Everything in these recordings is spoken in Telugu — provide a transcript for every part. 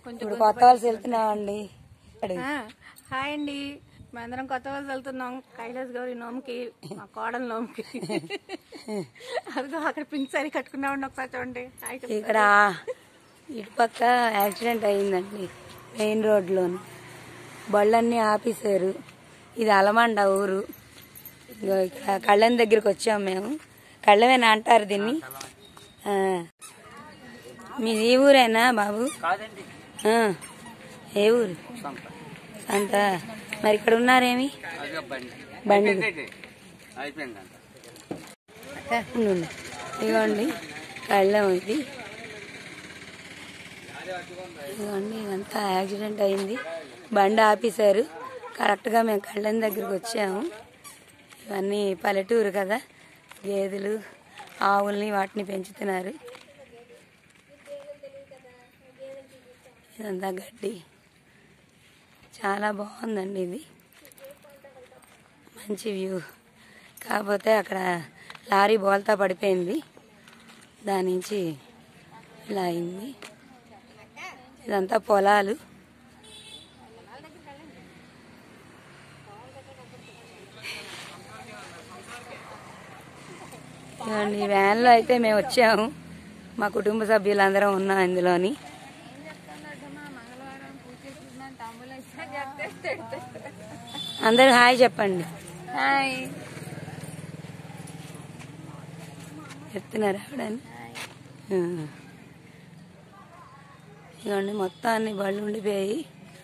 కొంచెం ఇప్పుడు కొత్త వలస వెళ్తున్నామండి అడుగు. ఆ, హాయ్ అండి మేమందరం కొత్త వాళ్ళు వెళ్తున్నాం కైలాస్ గౌరి నోముకి మా కోడల నోముకి అదిగో అక్కడ పింక్ సారీ కట్టుకున్నామండి ఒకసారి చూడండి హాయ్ చెప్పండి. ఇక్కడ ఇటు పక్క యాక్సిడెంట్ అయిందండి మెయిన్ రోడ్లోని బళ్ళన్నీ ఆపేశారు ఇది అలమండ ఊరు ఇదిగో ఇక్కడ కళ్ళెం దగ్గరికి వచ్చాము మేము కళ్ళమేనా అంటారు దీన్ని ఆ. మీది ఈ ఊరేనా బాబు కాదండి ఆ. ఏ ఊరు అంత మరి ఇక్కడ ఉన్నారేమి అదే బండి బండి అయిపోయిందంట ఉండు, ఉండు. ఇదిగోండి కళ్ళం ఇది ఇదిగోండి ఇదంతా యాక్సిడెంట్ అయింది బండి ఆపేశారు కరెక్ట్గా మేము కళ్ళం దగ్గరికి వచ్చాము ఇవన్నీ పల్లెటూరు కదా గేదెలు ఆవుల్ని వాటిని పెంచుతున్నారు ఇదంతా గడ్డి చాలా బాగుందండి ఇది మంచి వ్యూ కాకపోతే అక్కడ లారీ బోల్తా పడిపోయింది దాని నుంచి ఇలా అయింది ఇదంతా పొలాలు ఇదిగోండి, ఈ వ్యాన్లో అయితే మేము వచ్చాము మా కుటుంబ సభ్యులందరం ఉన్నాం ఇందులోని అందరూ హాయ్ చెప్పండి హాయ్ చెప్తున్నారు ఆవిడని ఆ. ఇదిగోండి మొత్తం అన్ని బళ్ళు ఉండిపోయాయి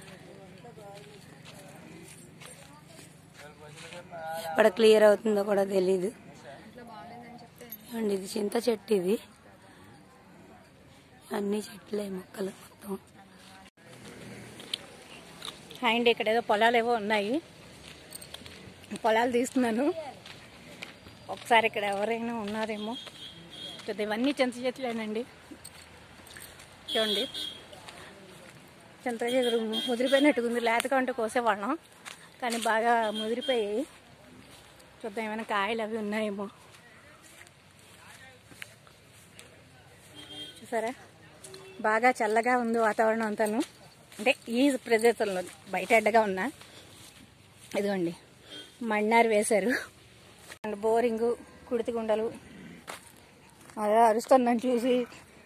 ఎక్కడ క్లియర్ అవుతుందో కూడా తెలీదు ఇదిగోండి ఇది చింత చెట్టు ఇది అన్ని చెట్లే మొక్కలు మొత్తం హాయ్ అండి ఇక్కడ ఏదో పొలాలు ఏవో ఉన్నాయి పొలాలు తీస్తున్నాను ఒకసారి ఇక్కడ ఎవరైనా ఉన్నారేమో చూద్దాం ఇవన్నీ చింత చెట్లేనండి చూడండి చింత చెట్టు ముదిరిపోయినట్టుగా ఉంది లేతగా ఉంటే కోసేవాళ్ళం కానీ బాగా ముదిరిపోయాయి చూద్దాం ఏమైనా కాయలు అవి ఉన్నాయేమో చూసారా బాగా చల్లగా ఉంది వాతావరణం అంతాను అంటే ఈ ప్రదేశంలో బయట అడ్డగా ఉన్నా ఇదిగోండి మಣ್ಣారు వేశారు అండ్ బోరింగు కుడితి గుండలు అదే అరుస్తున్నాను చూసి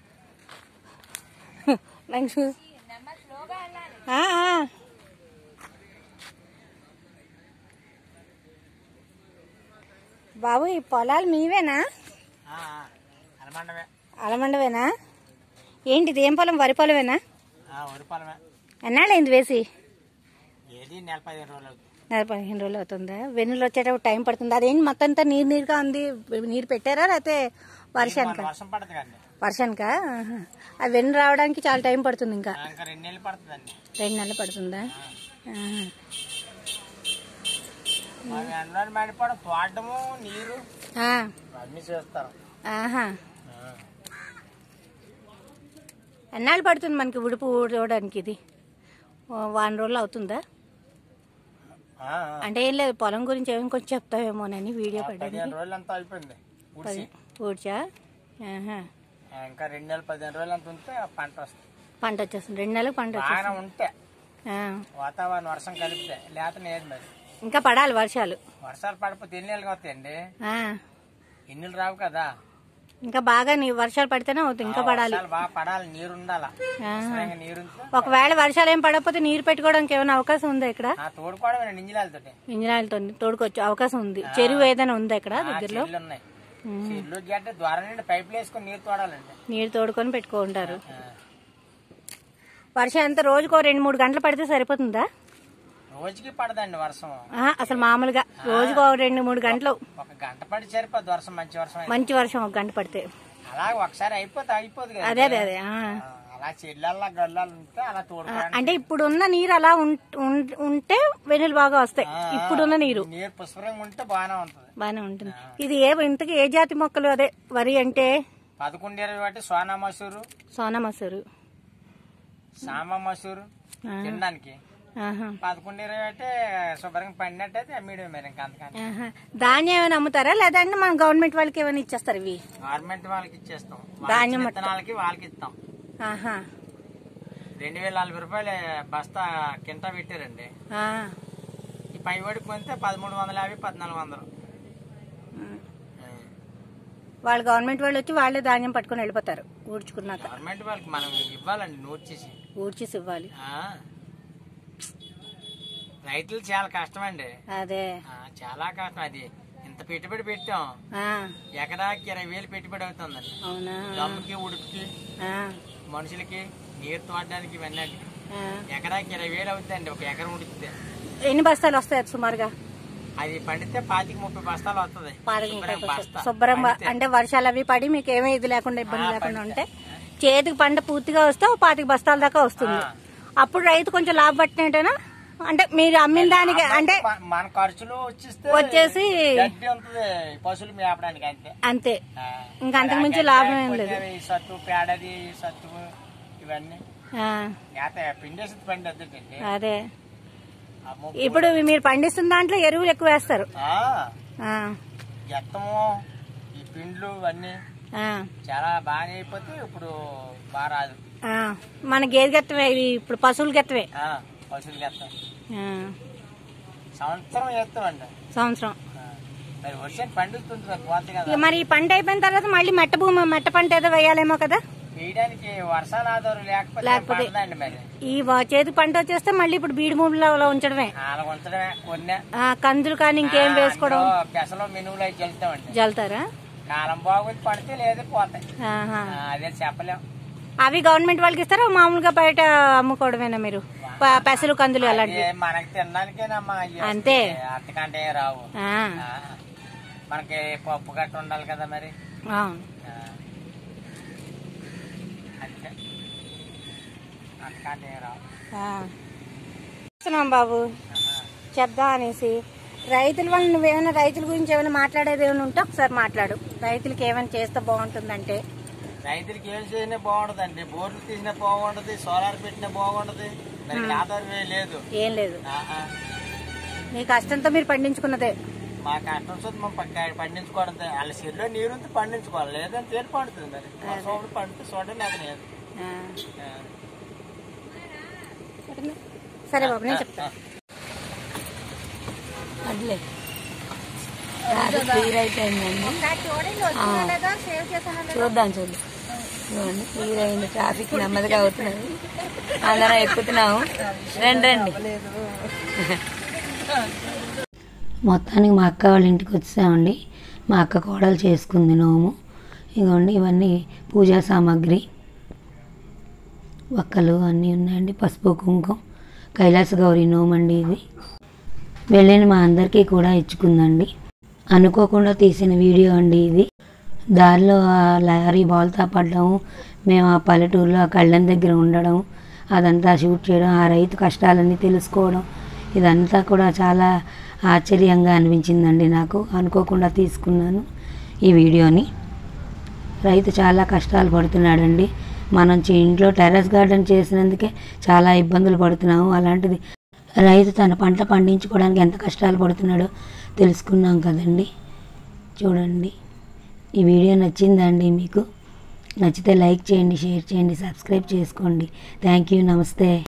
నాకు చూ ఆ, ఆ. బాబు ఈ పొలాలు మీవేనా అనమండమే అలమండవేనా ఏంటిది ఏం పొలం వరి పొలమేనా వరి పొలమే ఎన్నాళ్ళైంది వేసి ఏది నెల పదిహేను రోజులు అవుతుంది నెల పదిహేను రోజులు అవుతుందా వెన్నులు వచ్చేటప్పుడు టైం పడుతుంది అదేంటి మొత్తం అంతా నీరు నీరుగా ఉంది నీరు పెట్టారా లేకపోతే వర్షానికా వర్షం పడుతుంది కండి వర్షానికా ఆహా. ఆ వెన్ను రావడానికి చాలా టైం పడుతుంది ఇంకా ఇంకా రెండు నెలలు పడుతుందండి రెండు నెలలు పడుతుందా ఆహా. మా ఎండలో మండిపోవడం తోటము నీరు ఆ, అన్ని చేస్తారు ఆహా ఎన్నాళ్ళు పడుతుంది మనకి ఉడుపు ఊడడానికి ఇది ఓ వారం రోజులు అవుతుందా ఆ, ఆ. అంటే ఏం లేదు పొలం గురించి ఏమి కొంచెం చెప్తావేమోనని వీడియో పడ్డది పదిహేను రోజులు అంతా అయిపోయింది ఊడ్చి. ఊడ్చా ఆహా. ఆ, ఇంకా రెండు నెలలు పదిహేను రోజులు అంత ఉంటే ఆ పంట వస్తుంది పంట వచ్చేస్తుంది రెండు నెలలకు పంట బాగానే వచ్చేస్తుంది ఉంటే ఆ. వాతావరణం వర్షం కలిపితే లేత లేదు మరి ఇంకా పడాలి వర్షాలు వర్షాలు పడిపోతే ఎన్ని నెలలు వస్తాయండి ఆ. ఎన్ని రావు కదా ఇంకా బాగా నీ వర్షాలు పడితేనే అవుతుంది ఇంకా పడాలి వర్షాలు బాగా పడాలి నీరు ఉండాలా ఆహా. ఖచ్చితంగా నీరు ఉంటే ఒకవేళ వర్షాలు ఏం పడకపోతే నీరు పెట్టుకోవడానికి ఏమైనా అవకాశం ఉందా ఇక్కడ ఆ తోడుకోవడం నింజలాలతోటి ఇంజనీర్లతో తోడుకోవచ్చు అవకాశం ఉంది చెరువు ఏదైనా ఉందా ఇక్కడ దగ్గరలో చెల్లు ఉన్నాయి చెల్లు గడ్డ ద్వారం నుండి పైపులు వేసుకొని నీరు తోడాలండి నీరు తోడుకొని పెట్టుకుంటారు ఆ. వర్షం ఎంత రోజుకో రెండు మూడు గంటలు పడితే సరిపోతుందా రోజుకి పడదండి వర్షం ఆహా, అసలు మామూలుగా రోజుకో రెండు మూడు గంటలు ఒక గంట పడి సరిపోద్ది వర్షం మంచి వర్షం అయితే. మంచి వర్షం ఒక గంట పడితే అలా ఒకసారి అయిపోతే అయిపోదు కదా అదే అదే అదే ఆ. ఆ, అలా చెల్లెల్లా గల్లాలు ఉంటే అలా ఆ, తోడుకోవడానికి అంటే ఇప్పుడున్న నీరు అలా ఉం- ఉం- ఉంటే వెనులు బాగా వస్తాయి ఇప్పుడున్న నీరు నీరు పుష్పరంగా ఉంటే బాగానే ఉంటుంది బాగానే ఉంటుంది ఇది ఏ ఇంతకి ఏ జాతి మొక్కలు అదే వరి అంటే పదకొండు ఇరవై ఒకటి సోనా మసూరు సోనా మసూరు సామ మసూరు ఆ. తినడానికి ఆహా. పదకొండు ఇరవై ఒకటి శుభ్రంగా పండినట్టయితే మీడియం మీరు ఇంకా అంతకంటే ఆహా. ధాన్యం ఏమైనా అమ్ముతారా లేదంటే మన గవర్నమెంట్ వాళ్ళకి ఏమైనా ఇచ్చేస్తారు ఇవి గవర్నమెంట్ వాళ్ళకి ఇచ్చేస్తాం ధాన్యం వాళ్ళకి విత్తనాలకి వాళ్ళకి ఇస్తాం ఆహా రెండు వేల నలభై రూపాయలు బస్తా కింట పెట్టారండి ఆ, ఈ పై వడికి పొందితే పదమూడు వందల యాభై పద్నాలుగు వందలు ఉమ్. ఆ. వాళ్ళు గవర్నమెంట్ వాళ్ళు వచ్చి వాళ్ళే ధాన్యం పట్టుకొని వెళ్ళిపోతారు ఊడ్చుకున్నాక గవర్నమెంట్ వాళ్ళకి మనం ఇవ్వాలండి నోట్ చేసి ఊడ్చేసి ఇవ్వాలి ఆ. రైతులు చాలా కష్టం అండి అదే ఆ, చాలా కష్టం అది ఇంత పెట్టుబడి పెట్టాం ఆ, ఎకరాకి ఇరవై వేలు పెట్టుబడి అవుతుందండి అవునా దమ్ముకి ఉడుపుకి ఆ, మనుషులకి నీరు తోడడానికి ఇవన్నీ ఆ. ఎకరాకి ఇరవై వేలు అవుతుందండి ఒక ఎకరం ఉడికితే ఎన్ని బస్తాలు వస్తాయి సుమారుగా అది పండితే పాతికి ముప్పై బస్తాలు వస్తుంది పాతిక శుభ్రం ముప్పై బస్తా శుభ్రం పండితే. అంటే వర్షాలు అవి పడి మీకు ఏమీ ఇది లేకుండా ఇబ్బంది ఆ, లేకుండా పండితే. ఉంటే చేతికి పంట పూర్తిగా వస్తే ఓ పాతిక బస్తాల దాకా వస్తుంది ఆ. అప్పుడు రైతు కొంచెం లాభపట్టినట్టేనా అంటే మీరు అమ్మిన దానికి అంటే మన- మన ఖర్చులు వచ్చేస్తే వచ్చేసి గడ్డి ఉంటుంది పశువులు మేపడానికి అంతే అంతే ఆ. ఇంకా అంతకు మించి గడ్డి లాభం ఏం లేకపోతే లేదు. అవి సత్తు పేడది సత్తు ఇవన్నీ ఆ, మేత పిండేసి పండి వద్దండి అదే ఇప్పుడు మీరు పండిస్తున్న దాంట్లో ఎరువులు ఎక్కువ వేస్తారు ఆ, గెత్తము ఈ పిండ్లు ఇవన్నీ ఆ, చాలా బాగా అయిపోతే ఇప్పుడు బాగా రాదు ఆ. మన గేదె గెత్తవే ఇది ఇప్పుడు పశువులు గెత్తవే ఆ, పశువులు గెత్తాం ఆ, సంవత్సరం వేస్తామండి సంవత్సరం ఆ. మరి వర్షం పండుతుంది మరి పోతే కదా ఇక మరి ఈ పంట అయిపోయిన తర్వాత మళ్ళీ మెట్ట భూమి మెట్ట పంట ఏదో వేయాలేమో కదా వేయడానికి వర్షాలు ఆధారం లేకపోతే లేకపోతే- పండదండి మరి ఈ వా- చేతికి పంట వచ్చేస్తే మళ్ళీ ఇప్పుడు బీడి భూమిలో అలా ఉంచడమే అలా ఉంచడమే కొన్ని ఆ, కందులు కానీ ఇంకేం వేసుకోవడం పెసలో మినువులు అవి చల్లుతామండి జల్తారా కాలం బాగుంది పడితే లేదు పోతాయి ఆహా. ఆ, అదే చెప్పలేం అవి గవర్నమెంట్ వాళ్ళకి ఇస్తారా మామూలుగా బయట అమ్ముకోవడమేనా మీరు ప- పెసలు కందులు అలాంటివి అదే మనకి తినడానికేనమ్మా అయ్యి అంతే. వస్తాయి. అంతకంటే ఏం రావు ఆ, ఆ, మనకి పప్పు గట్ట ఉండాలి కదా మరి ఆ. ఆ. అంతే అంతకంటే ఏం రావు ఆ. చేస్తున్నాం బాబు చెప్దాం అనేసి రైతుల వల్ల నువ్వేమైనా రైతుల గురించి ఏమైనా మాట్లాడేది ఏమైనా ఉంటే ఒకసారి మాట్లాడు రైతులకి ఏమైనా చేస్తే బాగుంటుందంటే రైతులకి ఏం చేసినా బాగుండదండి బోర్లు తీసినా బాగుండదు సోలార్ పెట్టినా బాగుండదు మరి ఆధారమే లేదు ఏం లేదు ఆ, ఆ. మీ కష్టంతో మీరు పండించుకున్నదే మా కష్టం వస్తుంది మనం పక్క పండించుకోవడం వాళ్ళ చెరులో నీరు ఉంటే పండించుకోవాలి లేదంటే తేలి పండుతుంది మరి సోడు పండితే చూడండి అది లేదు ఆ. ఆ. సరే బాబు నేను చెప్తా అట్లే క్లియర్ అయిపోయిందండి చూద్దాం చూద్దాం చూడండి క్లియర్ అయింది ట్రాఫిక్ నెమ్మదిగా అవుతున్నది అందరం ఎక్కుతున్నాము రండి రండి మొత్తానికి మా అక్క వాళ్ళ ఇంటికి వచ్చామండి మా అక్క కోడలు చేసుకుంది నోము ఇదిగోండి ఇవన్నీ పూజా సామాగ్రి ఒక్కలు అన్నీ ఉన్నాయండి పసుపు కుంకుమ కైలాస గౌరి నోమండి ఇది వెళ్ళిన మా అందరికీ కూడా ఇచ్చుకుందండి అనుకోకుండా తీసిన వీడియో అండి ఇది దారిలో ఆ లారీ బాల్తా పడడం మేము ఆ పల్లెటూరులో ఆ కళ్ళం దగ్గర ఉండడం అదంతా షూట్ చేయడం ఆ రైతు కష్టాలన్నీ తెలుసుకోవడం ఇదంతా కూడా చాలా ఆశ్చర్యంగా అనిపించిందండి నాకు అనుకోకుండా తీసుకున్నాను ఈ వీడియోని రైతు చాలా కష్టాలు పడుతున్నాడండి మనం చి- ఇంట్లో టెర్రస్ గార్డెన్ చేసినందుకే చాలా ఇబ్బందులు పడుతున్నాము అలాంటిది రైతు తన పంట పండించుకోవడానికి ఎంత కష్టాలు పడుతున్నాడో తెలుసుకున్నాం కదండి చూడండి ఈ వీడియో నచ్చిందండి మీకు నచ్చితే లైక్ చేయండి షేర్ చేయండి సబ్స్క్రైబ్ చేసుకోండి థ్యాంక్ యూ నమస్తే